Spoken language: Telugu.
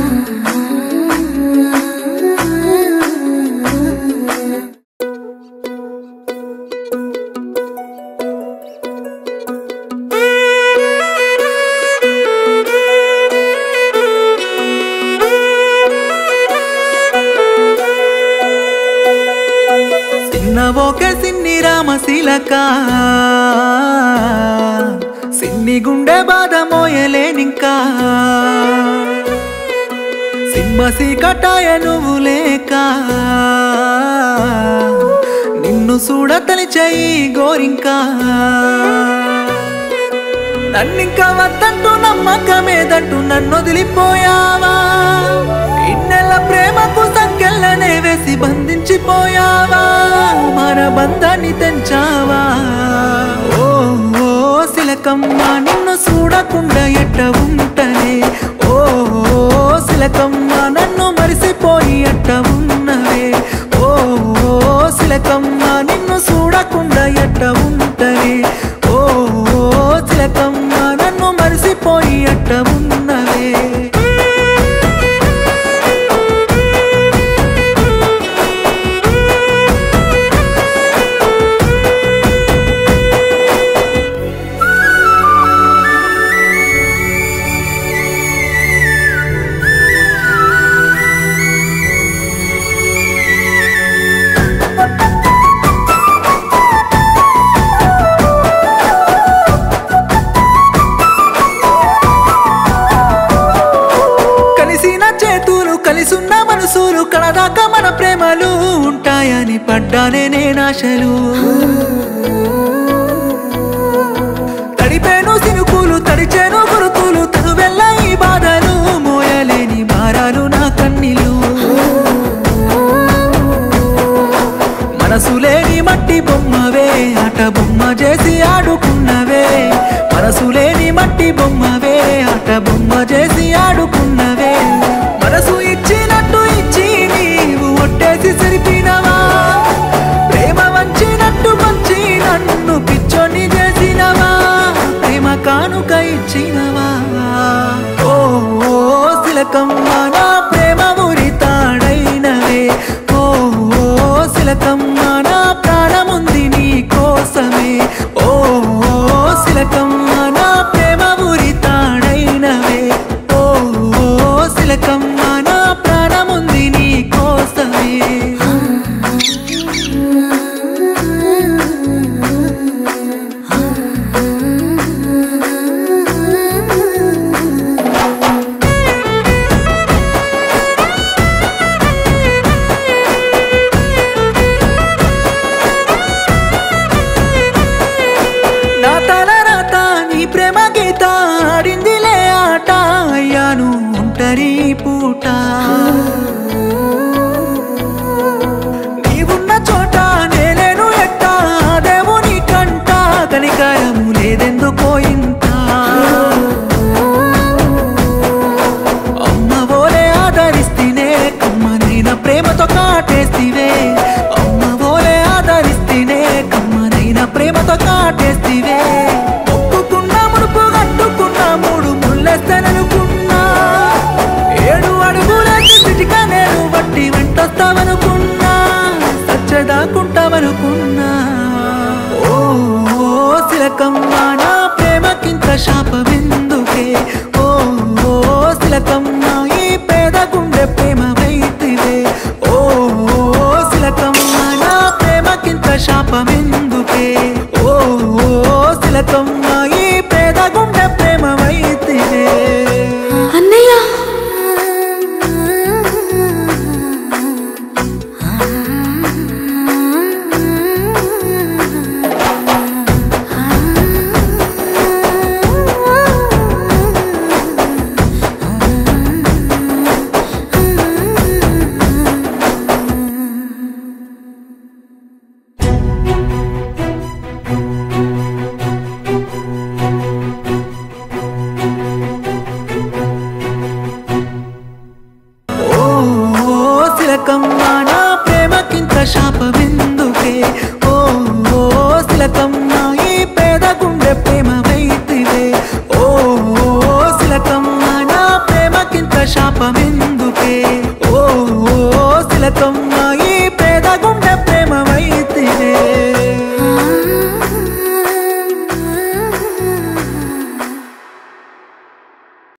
చిన్నవోకే సిన్ని రామశీలక సిన్ని గుండె బాధ మోయలేనింకా సింహసి కటాయ నువ్వు లేక నిన్ను చూడతలి చెయ్యి గోరింకా నన్నింకా వద్దంటూ నమ్మకమేదంటూ నన్ను వదిలిపోయావా ఇన్నెల ప్రేమకు సంకెళ్ళనే వేసి బంధించిపోయావా మన బంధాన్ని తెంచావా ఓ ఓ సిలకమ్మ నిన్ను చూడకుండా ఎట్ట ఉంటనే ఓ ఓ సిలకమ్మ నన్ను మరిసిపోయి ఎట్ట ఉన్నవే ఓ ఓ సిలకమ్మ నిన్ను చూడకుండా ఎట్ట ఉంటనే ఓ ఓ చిలకమ్మ నన్ను మరిసిపోయి అట్ట ఉన్నవే కలిసిన చేతులు కలిసున్న మనసులు కడదాకా మన ప్రేమలు ఉంటాయని పడ్డానే నేనాశలు తడిపేను సినుకులు తడిచేను గురుతులు తనువెల్ల ఈ బాధలు మోయలేని మారాలు నా కన్నీళ్ళు మనసు లేని మట్టి బొమ్మవే ఆట బొమ్మ చేసి ఆడుకున్నవే మనసు లేని మట్టి బొమ్మవే ఆట బొమ్మ చేసి ఆడుకున్నవే మనసు ఇచ్చినట్టు ఇచ్చి నీవు ఒట్టేసి సరిపినవా ప్రేమ వంచినట్టు మంచి నన్ను పిచ్చోని చేసినవా ప్రేమ కానుక ఇచ్చినవా ఓ ఓ సిలకమ్మ నా ప్రేమ ఉరితాడైనవే ఓ ఓ సిలకమ్మ నా ప్రాణముంది నీ కోసమే ఓ ఓ సిలకమ్మ నా ప్రేమ ఉరితాడైనవే ఓ ఓ సిలకమ్మ నా ప్రాణముంది నీ కోసమే నా తల రాత నీ ప్రేమ గీత ఆడిందిలే ఆట అయ్యాను ఒంటరి పూట నీవున్న చోట నేలేను ఎట్ట దేవుని కంట కనికరము లేదెందుకో ఇంత అమ్మ ఓలే ఆదరిస్తేనే కమ్మనైన ప్రేమతో కాటేస్తివే అమ్మ ఓలే ఆదరిస్తేనే కమ్మనైన ప్రేమతో కాటేస్తివే ఒప్పుకున్న ముడుపు కట్టుకున్న మూడు ముళ్ళెస్తననుకున్నా ఏడు అడుగుల చిటికా నేను బట్టి వెంటొస్తావనుకున్నా సచ్చదాకుంటావనుకున్నా ఓ ఓ సిలకమ్మ నా ప్రేమకింత శాపమెందుకే ఓ ఓ సిలకమ్మ ఈ పేద గుండె ప్రేమ వైతివే ఓ ఓ సిలకమ్మ నా ప్రేమకింత శాపమెందుకే ఓ ఓ సిలకమ్మ ఈ పేద గుండె ప్రేమ వైతివే అన్నయ్య ఆ తిలకం